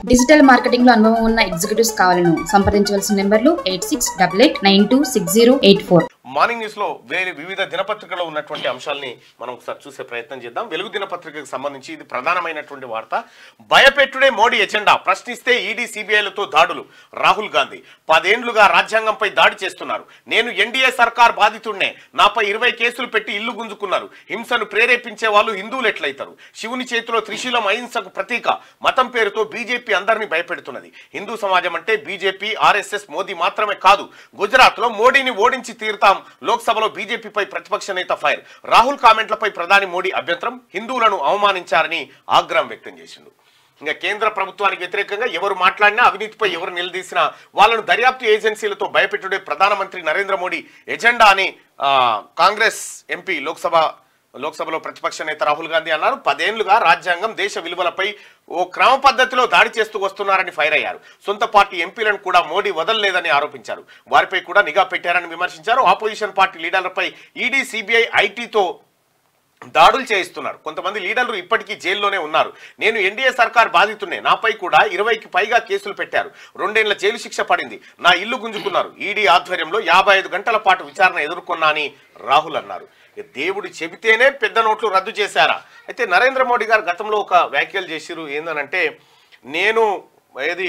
Digital marketing లో అనుభవం ఉన్న ఎగ్జిక్యూటివ్స్ కావాలను సంప్రదించవలసిన నెంబర్లు eight six double eight nine two six zero eight four morning news లో వేరే వివిధ దినపత్రికలో ఉన్నటువంటి అంశాలని మనం ఒకసారి చూసే ప్రయత్నం చేద్దాం వెలుగు దినపత్రికకు సంబంధించి ఇది ప్రధానమైనటువంటి వార్త భయపెట్టుడే మోడీ ఎజెండా ప్రశ్నిస్తే ఈడీ సిబిఐలతో దాడులు రాహుల్ గాంధీ పదేండ్లుగా రాజ్యాంగంపై దాడి చేస్తున్నారు నేను ఎన్డీఏ సర్కార్ బాధితుడినే నాపై ఇరవై కేసులు పెట్టి ఇల్లు గుంజుకున్నారు హింసను ప్రేరేపించే వాళ్ళు హిందువులు ఎట్లయితారు శివుని చేతిలో త్రిశూలం అహింసకు ప్రతీక మతం పేరుతో బీజేపీ అందరినీ భయపెడుతున్నది హిందూ సమాజం అంటే బీజేపీ ఆర్ఎస్ఎస్ మోదీ మాత్రమే కాదు గుజరాత్ లో మోడీని ఓడించి తీరుతాం లోక్సభలో బీజేపీపై ప్రతిపక్ష నేత ఫైర్ రాహుల్ కామెంట్లపై ప్రధాని మోడీ అభ్యంతరం హిందువులను అవమానించారని ఆగ్రహం వ్యక్తం చేసిండు ఇంకా కేంద్ర ప్రభుత్వానికి వ్యతిరేకంగా ఎవరు మాట్లాడినా అవినీతిపై ఎవరు నిలదీసినా వాళ్ళను దర్యాప్తు ఏజెన్సీలతో భయపెట్టుడే ప్రధానమంత్రి నరేంద్ర మోడీ ఎజెండా అని ఆ, కాంగ్రెస్ ఎంపీ లోక్సభ లోక్సభలో ప్రతిపక్ష నేత రాహుల్ గాంధీ అన్నారు పదేళ్లుగా రాజ్యాంగం దేశ విలువలపై ఓ క్రమ పద్ధతిలో దాడి చేస్తూ వస్తున్నారని ఫైర్ అయ్యారు సొంత పార్టీ ఎంపీలను కూడా మోడీ వదలలేదని ఆరోపించారు వారిపై కూడా నిఘా పెట్టారని విమర్శించారు ఆపోజిషన్ పార్టీ లీడర్లపై ఈడీ సిబిఐ ఐటీతో దాడులు చేయిస్తున్నారు కొంతమంది లీడర్లు ఇప్పటికీ జైల్లోనే ఉన్నారు నేను ఎన్డీఏ సర్కార్ బాధితున్నే నాపై కూడా ఇరవైకి పైగా కేసులు పెట్టారు రెండేళ్ల జైలు శిక్ష పడింది నా ఇల్లు గుంజుకున్నారు ఈడీ ఆధ్వర్యంలో యాభై ఐదు గంటల పాటు విచారణ ఎదుర్కొన్నా అని రాహుల్ అన్నారు ఇక దేవుడు చెబితేనే పెద్ద నోట్లు రద్దు చేశారా అయితే నరేంద్ర మోడీ గారు గతంలో ఒక వ్యాఖ్యలు చేసిరు ఏందనంటే నేను ఏది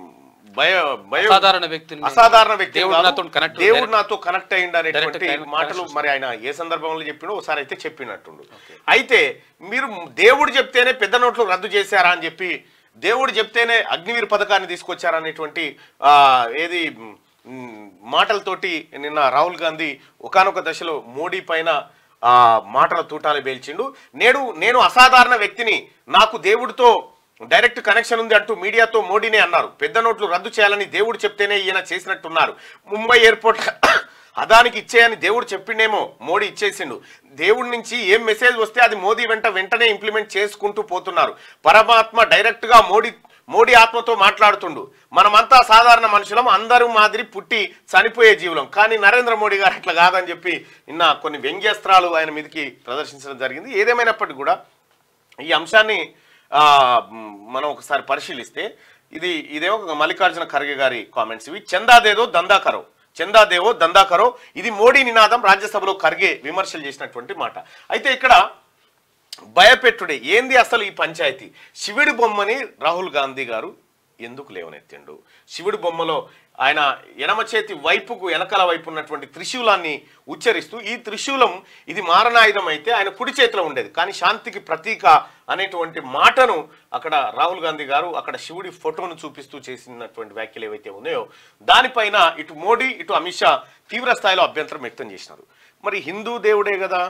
భయ భయ అసాధారణ వ్యక్తిని అసాధారణ వ్యక్తి దేవుడు కాదు. నాతో connect దేవుడు direct- నాతో కనెక్ట్ అయ్యిండు అనేటువంటి direct మాటలు మరి ఆయన ఏ సందర్భంలో చెప్పినో ఒకసారి అయితే చెప్పినట్టుండు అయితే మీరు దేవుడు చెప్తేనే పెద్ద నోట్లు రద్దు చేశారా అని చెప్పి దేవుడు చెప్తేనే అగ్నివీర్ పథకాన్ని తీసుకొచ్చారా అనేటువంటి ఆ, ఏది మ్, మాటలతోటి నిన్న రాహుల్ గాంధీ ఒకానొక దశలో మోడీ పైన ఆ మాటల తూటాలు పేల్చిండు నేడు నేను అసాధారణ వ్యక్తిని నాకు దేవుడితో డైరెక్ట్ కనెక్షన్ ఉంది అంటూ మీడియాతో మోడీనే అన్నారు పెద్ద నోట్లు రద్దు చేయాలని దేవుడు చెప్తేనే ఈయన చేసినట్టున్నారు ముంబై ఎయిర్పోర్ట్ అదానికి ఇచ్చేయని దేవుడు చెప్పిండేమో మోడీ ఇచ్చేసిండు దేవుడి నుంచి ఏం మెసేజ్ వస్తే అది మోదీ వెంట వెంటనే ఇంప్లిమెంట్ చేసుకుంటూ పోతున్నారు పరమాత్మ డైరెక్ట్ గా మోడీ మోడీ ఆత్మతో మాట్లాడుతుండు మనమంతా సాధారణ మనుషులం అందరూ మాదిరి పుట్టి చనిపోయే జీవులం కానీ నరేంద్ర మోడీ గారు అట్లా కాదని చెప్పి నిన్న కొన్ని వ్యంగ్యాస్త్రాలు ఆయన మీదకి ప్రదర్శించడం జరిగింది ఏదేమైనప్పటికీ కూడా ఈ అంశాన్ని ఆ, మ్, మనం ఒకసారి పరిశీలిస్తే ఇది ఇదేమో ఒక మల్లికార్జున ఖర్గే గారి కామెంట్స్ ఇవి చందాదేదో దందాకరో చందాదేవో దందాకరో ఇది మోడీ నినాదం రాజ్యసభలో ఖర్గే విమర్శలు చేసినటువంటి మాట అయితే ఇక్కడ భయపెట్టుడే ఏంది అసలు ఈ పంచాయతీ శివుడి బొమ్మని రాహుల్ గాంధీ గారు ఎందుకు లేవనెత్తిండు శివుడి బొమ్మలో ఆయన ఎడమ చేతి వైపుకు వెనకాల వైపు ఉన్నటువంటి త్రిశూలాన్ని ఉచ్చరిస్తూ ఈ త్రిశూలం ఇది మారణాయుధం అయితే ఆయన కుడి చేతిలో ఉండేది కానీ శాంతికి ప్రతీక అనేటువంటి మాటను అక్కడ రాహుల్ గాంధీ గారు అక్కడ శివుడి ఫోటోను చూపిస్తూ చేసినటువంటి వ్యాఖ్యలు ఏవైతే ఉన్నాయో దానిపైన ఇటు మోడీ ఇటు అమిత్ షా తీవ్ర స్థాయిలో అభ్యంతరం వ్యక్తం చేసినారు మరి హిందూ దేవుడే కదా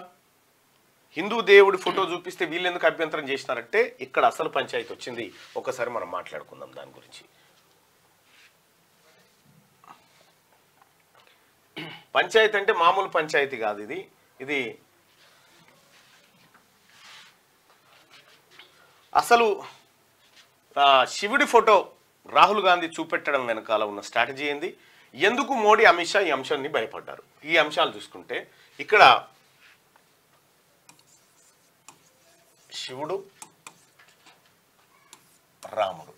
హిందూ దేవుడి ఫోటో చూపిస్తే వీళ్ళు ఎందుకు అభ్యంతరం చేసినారంటే ఇక్కడ అసలు పంచాయతీ వచ్చింది ఒకసారి మనం మాట్లాడుకుందాం దాని గురించి పంచాయతీ అంటే మామూలు పంచాయతీ కాదు ఇది ఇది అసలు ఆ, శివుడి ఫోటో రాహుల్ గాంధీ చూపెట్టడం వెనకాల ఉన్న స్ట్రాటజీ ఏంది ఎందుకు మోడీ అమిత్ షా ఈ అంశాన్ని భయపడ్డారు ఈ అంశాలు చూసుకుంటే ఇక్కడ శివుడు రాముడు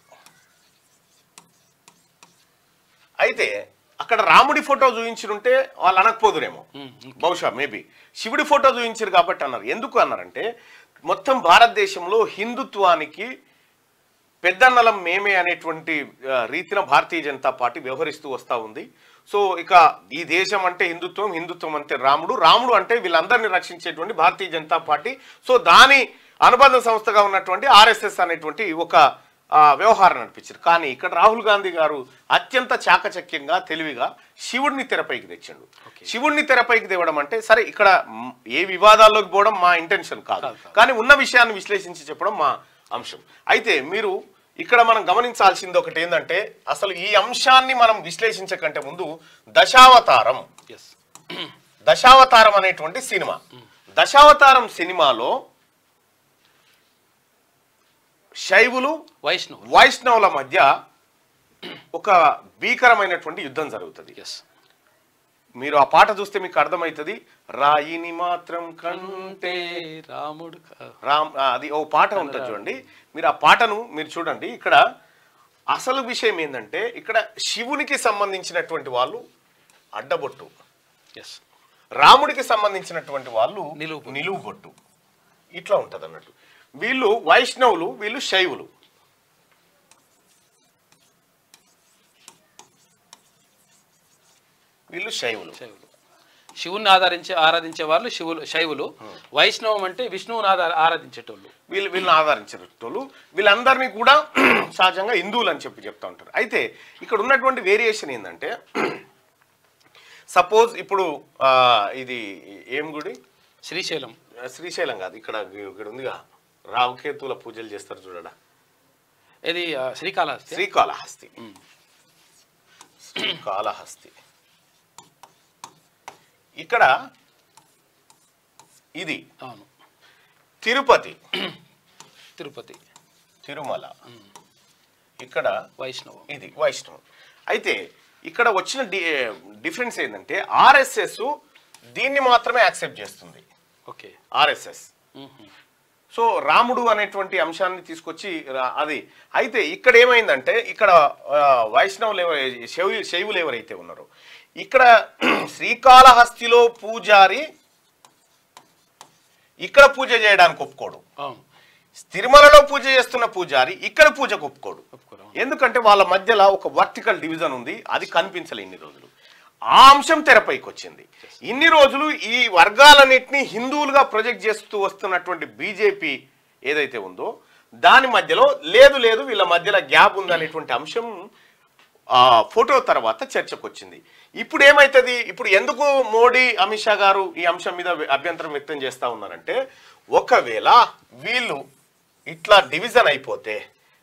అయితే అక్కడ రాముడి ఫోటో చూపించినుంటే వాళ్ళు అనకపోదురేమో బహుశా మేబీ శివుడి ఫోటో చూపించారు కాబట్టి అన్నారు ఎందుకు అన్నారంటే మొత్తం భారతదేశంలో హిందుత్వానికి పెద్దన్నలం మేమే అనేటువంటి ఆ, రీతిన భారతీయ జనతా పార్టీ వ్యవహరిస్తూ వస్తూ ఉంది సో ఇక ఈ దేశం అంటే హిందుత్వం హిందుత్వం అంటే రాముడు రాముడు అంటే వీళ్ళందరినీ రక్షించేటువంటి భారతీయ జనతా పార్టీ సో దాని అనుబంధ సంస్థగా ఉన్నటువంటి ఆర్ఎస్ఎస్ అనేటువంటి ఒక ఆ, వ్యవహారం నడిపించారు కానీ ఇక్కడ రాహుల్ గాంధీ గారు అత్యంత చాకచక్యంగా తెలివిగా శివుడిని తెరపైకి తెచ్చిండు శివుడిని తెరపైకి తేవడం అంటే సరే ఇక్కడ మ్, ఏ వివాదాల్లోకి పోవడం మా ఇంటెన్షన్ కాదు కానీ ఉన్న విషయాన్ని విశ్లేషించి చెప్పడం మా అంశం అయితే మీరు ఇక్కడ మనం గమనించాల్సింది ఒకటి ఏంటంటే అసలు ఈ అంశాన్ని మనం విశ్లేషించకంటే ముందు దశావతారం ఎస్ దశావతారం అనేటువంటి సినిమా దశావతారం సినిమాలో శైవులు వైష్ణవ్ వైష్ణవుల మధ్య ఒక భీకరమైనటువంటి యుద్ధం జరుగుతుంది ఎస్ మీరు ఆ పాట చూస్తే మీకు అర్థమవుతుంది రాయిని మాత్రం కంటే అంటే రాముడు కా- రామ్ ఆ, అది ఓ పాట ఉంటుంది చూడండి మీరు ఆ పాటను మీరు చూడండి ఇక్కడ అసలు విషయం ఏంటంటే ఇక్కడ శివునికి సంబంధించినటువంటి వాళ్ళు అడ్డబొట్టు ఎస్ రాముడికి సంబంధించినటువంటి వాళ్ళు నిలువు బొట్టు. నిలువు బొట్టు ఇట్లా ఉంటది అన్నట్టు వీళ్ళు వైష్ణవులు వీళ్ళు శైవులు వీళ్ళు శైవులు శైవులు శివుని ఆధారించే ఆరాధించే వాళ్ళు శివులు శైవులు వైష్ణవం అంటే విష్ణువుని ఆధార ఆరాధించేటోళ్ళు వీళ్ళు వీళ్ళని ఆదరించేటోళ్ళు వీళ్ళందరినీ కూడా సహజంగా హిందువులు అని చెప్పి చెప్తా ఉంటారు అయితే ఇక్కడ ఉన్నటువంటి వేరియేషన్ ఏంటంటే సపోజ్ ఇప్పుడు ఆ, ఇది ఏం గుడి శ్రీశైలం శ్రీశైలం కాదు ఇక్కడ ఇక్కడ ఉందిగా రావుకేతుల పూజలు చేస్తారు చూడడా ఇది ఆ, శ్రీకాళహస్తి శ్రీకాళహస్తి శ్రీకాళహస్తి ఇక్కడ ఇది అవును తిరుపతి తిరుపతి తిరుమల ఇక్కడ వైష్ణవం ఇది వైష్ణవం అయితే ఇక్కడ వచ్చిన డి డిఫరెన్స్ ఏంటంటే ఆర్ఎస్ఎస్ దీన్ని మాత్రమే యాక్సెప్ట్ చేస్తుంది ఓకే ఆర్ఎస్ఎస్ సో రాముడు అనేటువంటి అంశాన్ని తీసుకొచ్చి రా- అది అయితే ఇక్కడ ఏమైందంటే ఇక్కడ ఆ, వైష్ణవులు ఎవరు శైవు శైవులు ఎవరైతే ఉన్నారో ఇక్కడ శ్రీకాళహస్తిలో పూజారి ఇక్కడ పూజ చేయడానికి ఒప్పుకోడు అవును తిరుమలలో పూజ చేస్తున్న పూజారి ఇక్కడ పూజకు ఒప్పుకోడు ఒప్పుకోరు ఎందుకంటే వాళ్ళ మధ్యలో ఒక వర్టికల్ డివిజన్ ఉంది అది కనిపించలే ఇన్ని రోజులు ఆ అంశం తెరపైకి వచ్చింది ఇన్ని రోజులు ఈ వర్గాలన్నింటినీ హిందువులుగా ప్రొజెక్ట్ చేస్తూ వస్తున్నటువంటి బీజేపీ ఏదైతే ఉందో దాని మధ్యలో లేదు లేదు వీళ్ళ మధ్యలో గ్యాప్ ఉందనేటువంటి అంశం ఆ ఫోటో తర్వాత చర్చకు వచ్చింది ఇప్పుడు ఏమైతుంది ఇప్పుడు ఎందుకు మోడీ అమిత్ షా గారు ఈ అంశం మీద అభ్యంతరం వ్యక్తం చేస్తా ఉన్నారంటే ఒకవేళ వీళ్ళు ఇట్లా డివిజన్ అయిపోతే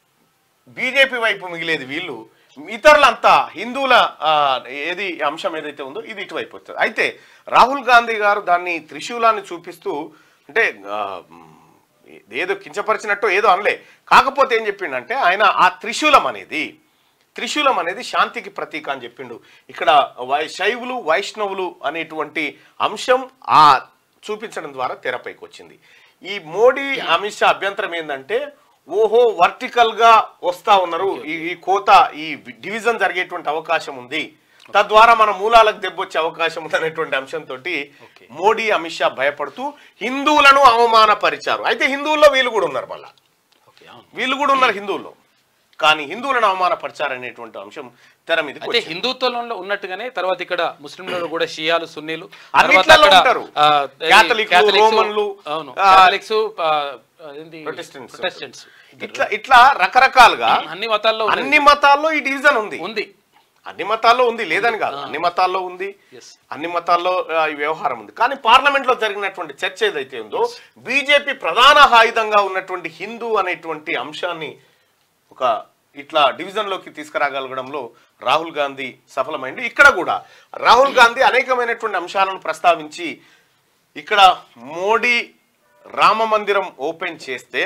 బీజేపీ వైపు మిగిలేది వీళ్ళు ఇతరులంతా హిందువుల ఆ, ఏది అంశం ఏదైతే ఉందో ఇది ఇటువైపు వస్తుంది అయితే రాహుల్ గాంధీ గారు దాన్ని త్రిశూలాన్ని చూపిస్తూ అంటే ఆ, మ్, ఏదో కించపరిచినట్టు ఏదో అనలే కాకపోతే ఏం చెప్పిండంటే ఆయన ఆ త్రిశూలం అనేది త్రిశూలం అనేది శాంతికి ప్రతీక అని చెప్పిండు ఇక్కడ వై శైవులు వైష్ణవులు అనేటువంటి అంశం ఆ చూపించడం ద్వారా తెరపైకి వచ్చింది ఈ మోడీ అమిత్ షా అభ్యంతరం ఏంటంటే ఓహో వర్టికల్ గా వస్తా ఉన్నారు ఈ ఈ కోత ఈ డివిజన్ జరిగేటువంటి అవకాశం ఉంది తద్వారా మన మూలాలకు దెబ్బొచ్చే అవకాశం ఉంది అనేటువంటి అంశంతో Okay. మోడీ అమిత్ షా భయపడుతూ హిందువులను అవమానపరిచారు అయితే హిందువుల్లో వీళ్ళు కూడా ఉన్నారు మళ్ళా ఓకే అవును వీళ్ళు కూడా ఉన్నారు హిందువుల్లో కానీ హిందువులను అవమానపరిచారనేటువంటి అంశం తెర మీదకి అయితే వచ్చింది. హిందుత్వంలో ఉన్నట్టుగానే తర్వాత ఇక్కడ ముస్లింలలో కూడా షియాలు సున్నీలు అన్నిట్లలో అక్కడ, ఉంటారు. ఆ, ఏది, క్యాథలిక్లు, క్యాథలిక్స్, రోమన్లు, అవును ఆ, క్యాథలిక్స్ ఆ, ఏంది, ప్రొటెస్టెంట్స్. ప్రొటెస్టెంట్స్ ఇట్లా ఇట్లా రకరకాలుగా అన్ని మతాల్లో ఉన్నది. అన్ని మతాల్లో ఈ డివిజన్ ఉంది ఉంది అన్ని మతాల్లో ఉంది లేదని కాదు అన్ని మతాల్లో ఉంది ఎస్ అన్ని మతాల్లో ఆ, ఈ వ్యవహారం ఉంది కానీ పార్లమెంట్ లో జరిగినటువంటి చర్చ ఏదైతే ఉందో బీజేపీ ప్రధాన ఆయుధంగా ఉన్నటువంటి హిందూ అనేటువంటి అంశాన్ని ఒక ఇట్లా డివిజన్ లోకి తీసుకురాగలగడంలో రాహుల్ గాంధీ సఫలమైంది ఇక్కడ కూడా రాహుల్ గాంధీ అనేకమైనటువంటి అంశాలను ప్రస్తావించి ఇక్కడ మోడీ రామ మందిరం ఓపెన్ చేస్తే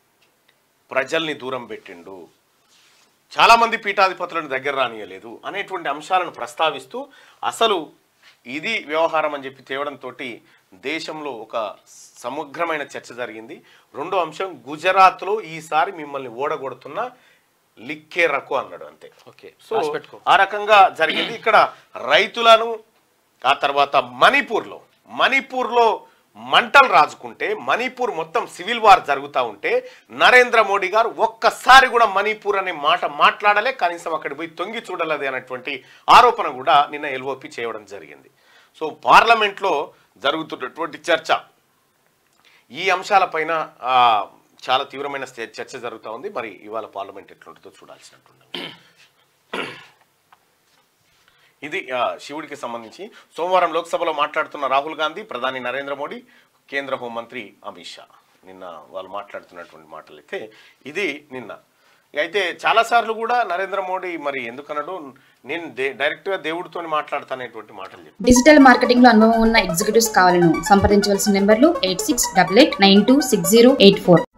ప్రజల్ని దూరం పెట్టిండు చాలా మంది పీఠాధిపతులను దగ్గర రానియలేదు అనేటువంటి అంశాలను ప్రస్తావిస్తూ అసలు ఇది వ్యవహారం అని చెప్పి తేవడంతో దేశంలో ఒక సమగ్రమైన చర్చ జరిగింది రెండో అంశం గుజరాత్లో ఈసారి మిమ్మల్ని ఓడగొడుతున్న లిక్కే రకు అన్నాడు అంతే ఓకే సో రాసి పెట్టుకో ఆ రకంగా జరిగింది ఇక్కడ రైతులను ఆ తర్వాత మణిపూర్లో మణిపూర్లో మంటలు రాజుకుంటే మణిపూర్ మొత్తం సివిల్ వార్ జరుగుతూ ఉంటే నరేంద్ర మోడీ గారు ఒక్కసారి కూడా మణిపూర్ అనే మాట మాట్లాడలే కనీసం అక్కడికి పోయి తొంగి చూడలేదు అనేటువంటి ఆరోపణ కూడా నిన్న ఎల్ఓపి చేయడం జరిగింది సో పార్లమెంట్లో జరుగుతున్నటువంటి చర్చ ఈ అంశాలపైన ఆ, చాలా తీవ్రమైన చే- చర్చ జరుగుతూ ఉంది మరి ఇవాళ పార్లమెంట్ ఎట్లుంటుందో చూడాల్సినట్టుంది ఇది ఆ, శివుడికి సంబంధించి సోమవారం లోక్సభలో మాట్లాడుతున్న రాహుల్ గాంధీ ప్రధాని నరేంద్ర మోడీ కేంద్ర హోంమంత్రి అమిత్ షా నిన్న వాళ్ళు మాట్లాడుతున్నటువంటి మాటలు అయితే ఇది నిన్న అయితే చాలాసార్లు కూడా నరేంద్ర మోడీ మరి ఎందుకన్నాడు నేను దే- డైరెక్ట్గా దేవుడితో మాట్లాడతానేటువంటి మాటలు చెప్పారు డిజిటల్ మార్కెటింగ్ లో అనుభవం ఉన్న ఎగ్జిక్యూటివ్స్ కావాలను సంప్రదించవలసిన నెంబర్లు eight six double eight nine two six zero eight four